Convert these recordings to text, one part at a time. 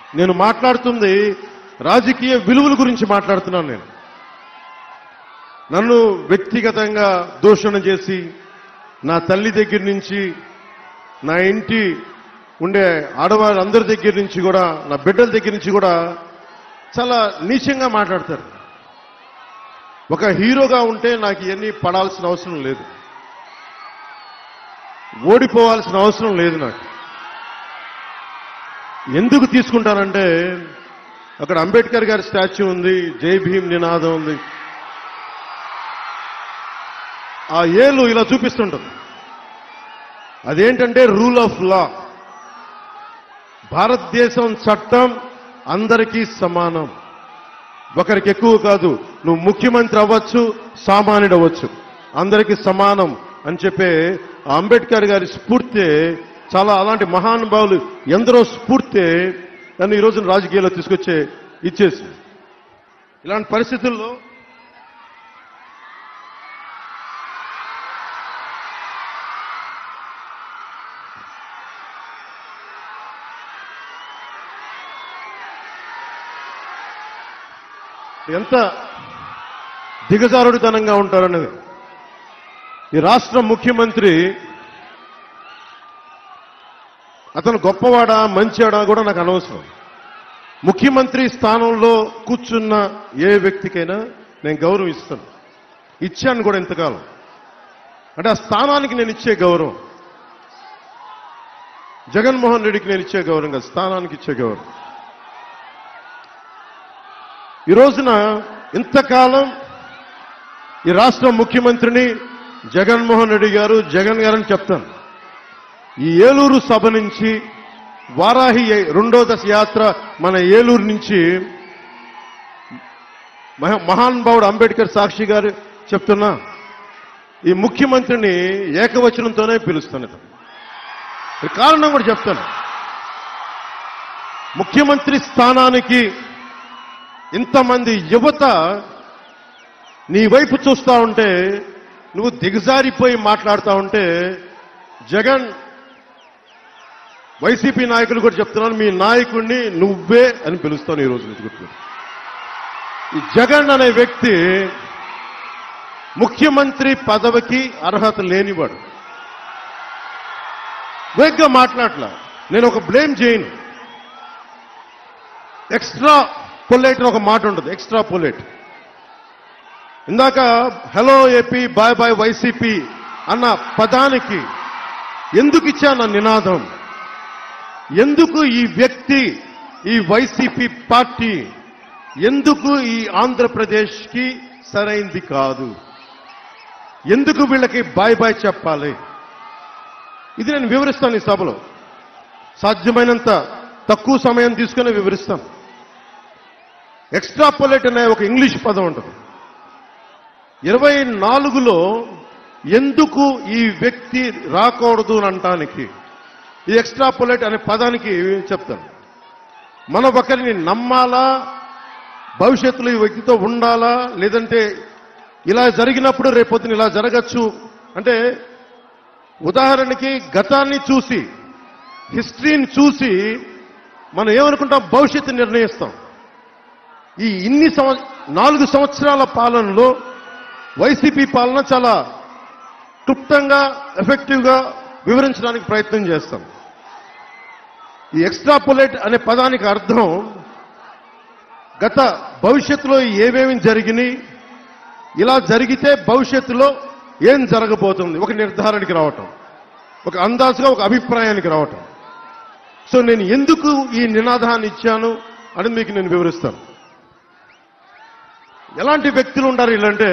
నేను మాట్లాడుతుంది రాజకీయ విలువల గురించి మాట్లాడుతున్నాను నేను నన్ను వ్యక్తిగతంగా దూషణ చేసి నా తల్లి దగ్గర నుంచి నా ఇంటి ఉండే ఆడవాళ్ళందరి దగ్గర నుంచి కూడా నా బిడ్డల దగ్గర నుంచి కూడా చాలా నీచంగా మాట్లాడతారు ఒక హీరోగా ఉంటే నాకు ఇవన్నీ పడాల్సిన అవసరం లేదు ఓడిపోవాల్సిన అవసరం లేదు నాకు ఎందుకు తీసుకుంటానంటే అక్కడ అంబేద్కర్ గారి స్టాచ్యూ ఉంది జై భీమ్ నినాదం ఉంది ఆ ఏలు ఇలా చూపిస్తుంటుంది అదేంటంటే రూల్ ఆఫ్ లా భారతదేశం చట్టం అందరికీ సమానం ఒకరికి ఎక్కువ కాదు నువ్వు ముఖ్యమంత్రి అవ్వచ్చు సామాన్యుడు అవ్వచ్చు అందరికీ సమానం అని చెప్పే ఆ అంబేద్కర్ గారి స్ఫూర్తి చాలా అలాంటి మహానుభావులు ఎందరో స్ఫూర్తి నన్ను ఈ రోజున రాజకీయాల్లో తీసుకొచ్చే ఇచ్చేసింది ఇలాంటి పరిస్థితుల్లో ఎంత దిగజారుడితనంగా ఉంటారనేది ఈ రాష్ట్ర ముఖ్యమంత్రి అతను గొప్పవాడా మంచివాడా కూడా నాకు అనవసరం ముఖ్యమంత్రి స్థానంలో కూర్చున్న ఏ వ్యక్తికైనా నేను గౌరవం ఇస్తాను ఇచ్చాను కూడా ఇంతకాలం అంటే ఆ స్థానానికి నేను ఇచ్చే గౌరవం జగన్మోహన్ రెడ్డికి నేను ఇచ్చే గౌరవం కాదు స్థానానికి ఇచ్చే గౌరవం ఈ రోజున ఇంతకాలం ఈ రాష్ట్ర ముఖ్యమంత్రిని జగన్మోహన్ రెడ్డి గారు జగన్ గారని చెప్తాను ఈ ఏలూరు సభ నుంచి వారాహి రెండో దశ యాత్ర మన ఏలూరు నుంచి మహా- మహానుభావుడు అంబేద్కర్ సాక్షి గారు చెప్తున్నా ఈ ముఖ్యమంత్రిని ఏకవచనంతోనే పిలుస్తాను ఇతను. ఈ కారణం కూడా చెప్తాను ముఖ్యమంత్రి స్థానానికి ఇంతమంది యువత నీ వైపు చూస్తా ఉంటే నువ్వు దిగజారిపోయి మాట్లాడుతా ఉంటే జగన్ వైసీపీ నాయకులు కూడా చెప్తున్నాను మీ నాయకుడిని నువ్వే అని పిలుస్తాను ఈ రోజు నుంచి గుర్తు ఈ జగన్ అనే వ్యక్తి ముఖ్యమంత్రి పదవికి అర్హత లేనివాడు వేగ్గా మాట్లాడలా నేను ఒక బ్లేమ్ చేయను ఎక్స్ట్రా పొలైట్ ఒక మాట ఉంటుంది ఎక్స్ట్రా పొలైట్ ఇందాక hello AP bye bye YCP అన్న పదానికి ఎందుకు ఇచ్చాను ఆ నినాదం ఎందుకు ఈ వ్యక్తి ఈ వైసీపీ పార్టీ ఎందుకు ఈ ఆంధ్రప్రదేశ్కి సరైంది కాదు ఎందుకు వీళ్ళకి బాయ్ బాయ్ చెప్పాలి ఇది నేను వివరిస్తాను ఈ సభలో సాధ్యమైనంత తక్కువ సమయం తీసుకుని వివరిస్తాను ఎక్స్ట్రాపులేట్ అనే ఒక ఇంగ్లీష్ పదం ఉంటుంది ఇరవై నాలుగులో ఎందుకు ఈ వ్యక్తి రాకూడదు అని అనటానికి ఈ ఎక్స్ట్రాపులేట్ అనే పదానికి చెప్తాను మనం ఒకరిని నమ్మాలా భవిష్యత్తులో ఈ వ్యక్తితో ఉండాలా లేదంటే ఇలా జరిగినప్పుడు రేపొద్దున ఇలా జరగచ్చు అంటే ఉదాహరణకి గతాన్ని చూసి హిస్టరీని చూసి మనం ఏమనుకుంటాం భవిష్యత్తు నిర్ణయిస్తాం ఈ ఇన్ని సంవ నాలుగు సంవత్సరాల పాలనలో వైసీపీ పాలన చాలా క్లుప్తంగా ఎఫెక్టివ్గా వివరించడానికి ప్రయత్నం చేస్తాం ఈ ఎక్స్ట్రాపులేట్ అనే పదానికి అర్థం గత భవిష్యత్తులో ఏమేమి జరిగినాయి ఇలా జరిగితే భవిష్యత్తులో ఏం జరగబోతుంది ఒక నిర్ధారణకి రావటం ఒక అందాజుగా ఒక అభిప్రాయానికి రావటం సో నేను ఎందుకు ఈ నినాదాన్ని ఇచ్చాను అని మీకు నేను వివరిస్తాను ఎలాంటి వ్యక్తులు ఉండారు ఇలాంటే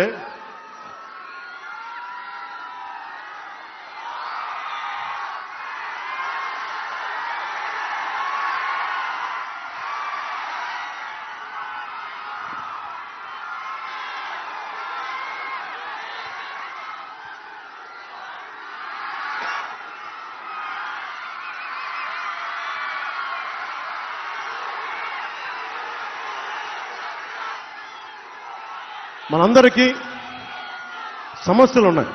మనందరికీ సమస్యలు ఉన్నాయి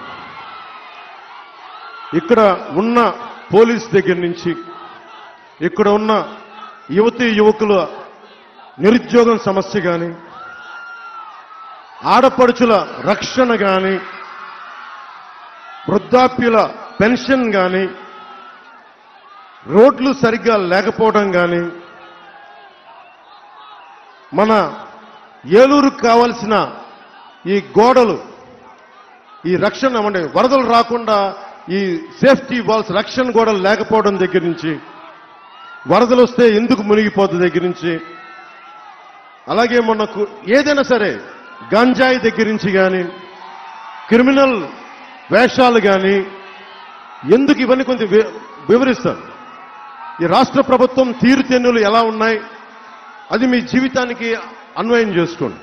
ఇక్కడ ఉన్న పోలీస్ దగ్గర నుంచి ఇక్కడ ఉన్న యువతి యువకుల నిరుద్యోగం సమస్య కానీ ఆడపడుచుల రక్షణ కానీ వృద్ధాప్యుల పెన్షన్ కానీ రోడ్లు సరిగ్గా లేకపోవడం కానీ మన ఏలూరుకు కావలసిన ఈ గోడలు ఈ రక్షణ అంటే వరదలు రాకుండా ఈ సేఫ్టీ వాల్స్ రక్షణ గోడలు లేకపోవడం దగ్గర నుంచి వరదలు వస్తే ఎందుకు మునిగిపోతుంది దగ్గర నుంచి అలాగే మనకు ఏదైనా సరే గంజాయి దగ్గర నుంచి కానీ క్రిమినల్ వేషాలు కానీ ఎందుకు ఇవన్నీ కొంచెం వి- వివరిస్తాను ఈ రాష్ట్ర ప్రభుత్వం తీరుతెన్నులు ఎలా ఉన్నాయి అది మీ జీవితానికి అన్వయం చేసుకోండి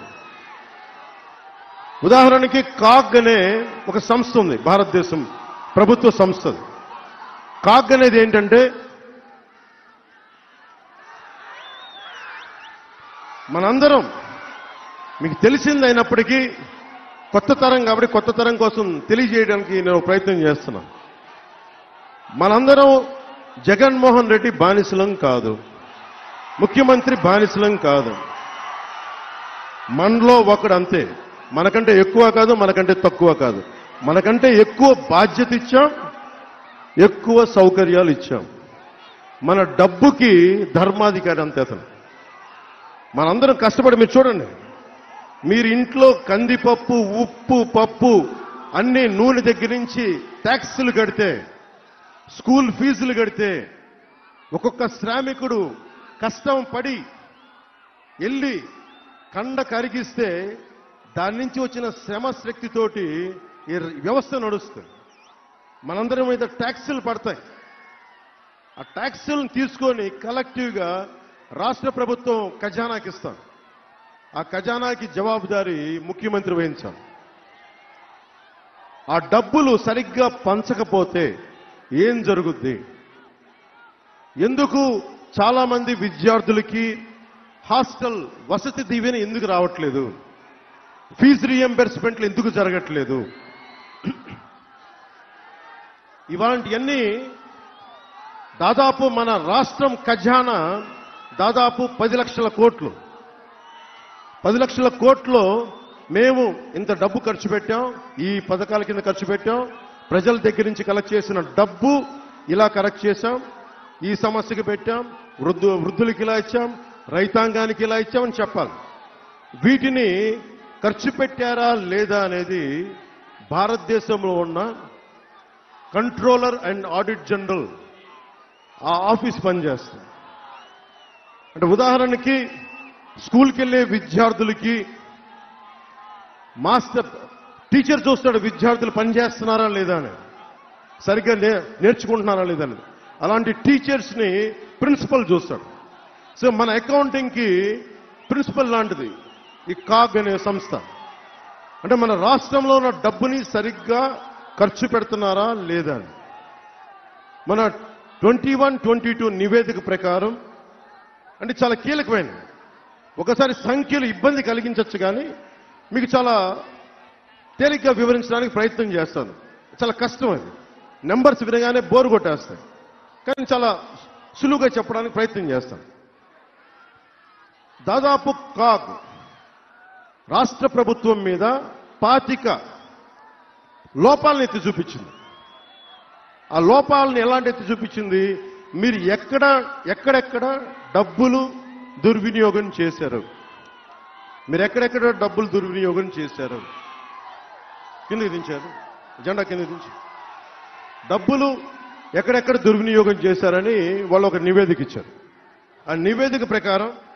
ఉదాహరణకి కాగ్ అనే ఒక సంస్థ ఉంది భారతదేశం ప్రభుత్వ సంస్థ అది. కాగ్ అనేది ఏంటంటే మనందరం మీకు తెలిసింది అయినప్పటికీ కొత్త తరం కాబట్టి కొత్త తరం కోసం తెలియజేయడానికి నేను ప్రయత్నం చేస్తున్నాను మనందరం జగన్మోహన్ రెడ్డి బానిసలం కాదు ముఖ్యమంత్రి బానిసలం కాదు మనలో ఒకడు అంతే మనకంటే ఎక్కువ కాదు మనకంటే తక్కువ కాదు మనకంటే ఎక్కువ బాధ్యత ఇచ్చాం ఎక్కువ సౌకర్యాలు ఇచ్చాం మన డబ్బుకి ధర్మాధికారి అంతే అతను మనందరం కష్టపడి మీరు చూడండి మీరు ఇంట్లో కందిపప్పు ఉప్పు పప్పు అన్ని నూనె దగ్గర నుంచి ట్యాక్సులు కడితే స్కూల్ ఫీజులు కడితే ఒక్కొక్క శ్రామికుడు కష్టం పడి వెళ్ళి కండ కరిగిస్తే దాని నుంచి వచ్చిన శ్రమ శక్తితోటి ఈ వ్యవస్థ నడుస్తుంది మనందరం మీద ట్యాక్సులు పడతాయి ఆ ట్యాక్సులను తీసుకొని కలెక్టివ్గా రాష్ట్ర ప్రభుత్వం ఖజానాకి ఇస్తాం ఆ ఖజానాకి జవాబుదారీ ముఖ్యమంత్రి వహించాం ఆ డబ్బులు సరిగ్గా పంచకపోతే ఏం జరుగుద్ది ఎందుకు చాలా మంది విద్యార్థులకి హాస్టల్ వసతి దీవెన ఎందుకు రావట్లేదు ఫీజు రీఎంబర్స్మెంట్లు ఎందుకు జరగట్లేదు ఇలాంటివన్నీ దాదాపు మన రాష్ట్రం ఖజానా దాదాపు పది లక్షల కోట్లు పది లక్షల కోట్లు మేము ఇంత డబ్బు ఖర్చు పెట్టాం ఈ పథకాల కింద ఖర్చు పెట్టాం ప్రజల దగ్గర నుంచి కలెక్ట్ చేసిన డబ్బు ఇలా కలెక్ట్ చేశాం ఈ సమస్యకి పెట్టాం వృద్ధు వృద్ధులకి ఇలా ఇచ్చాం రైతాంగానికి ఇలా ఇచ్చామని చెప్పాలి వీటిని ఖర్చు పెట్టారా లేదా అనేది భారతదేశంలో ఉన్న కంట్రోలర్ అండ్ ఆడిట్ జనరల్ ఆ ఆఫీస్ పనిచేస్తుంది అంటే ఉదాహరణకి స్కూల్కి వెళ్ళే విద్యార్థులకి మాస్టర్ టీచర్ చూస్తాడు విద్యార్థులు పనిచేస్తున్నారా లేదా అని సరిగ్గా నే- నేర్చుకుంటున్నారా లేదా అని అలాంటి టీచర్స్ ని ప్రిన్సిపల్ చూస్తాడు సో మన అకౌంటింగ్ కి ప్రిన్సిపల్ లాంటిది ఈ కాగ్ అనే సంస్థ అంటే మన రాష్ట్రంలో ఉన్న డబ్బుని సరిగ్గా ఖర్చు పెడుతున్నారా లేదా అని మన ట్వంటీ వన్ ట్వంటీ టూ నివేదిక ప్రకారం అంటే చాలా కీలకమైనది ఒకసారి సంఖ్యలు ఇబ్బంది కలిగించవచ్చు కానీ మీకు చాలా తేలిగ్గా వివరించడానికి ప్రయత్నం చేస్తాను చాలా కష్టం అది నెంబర్స్ వినగానే బోరు కొట్టేస్తాయి కానీ చాలా సులువుగా చెప్పడానికి ప్రయత్నం చేస్తాను దాదాపు కాగ్ రాష్ట్ర ప్రభుత్వం మీద పాతిక లోపాలను ఎత్తి చూపించింది ఆ లోపాలను ఎలాంటి ఎత్తి చూపించింది మీరు ఎక్కడ ఎక్కడెక్కడ డబ్బులు దుర్వినియోగం చేశారు మీరు ఎక్కడెక్కడ డబ్బులు దుర్వినియోగం చేశారు కిందకి దించారు జెండా కింద దించి డబ్బులు ఎక్కడెక్కడ దుర్వినియోగం చేశారని వాళ్ళు ఒక నివేదిక ఇచ్చారు ఆ నివేదిక ప్రకారం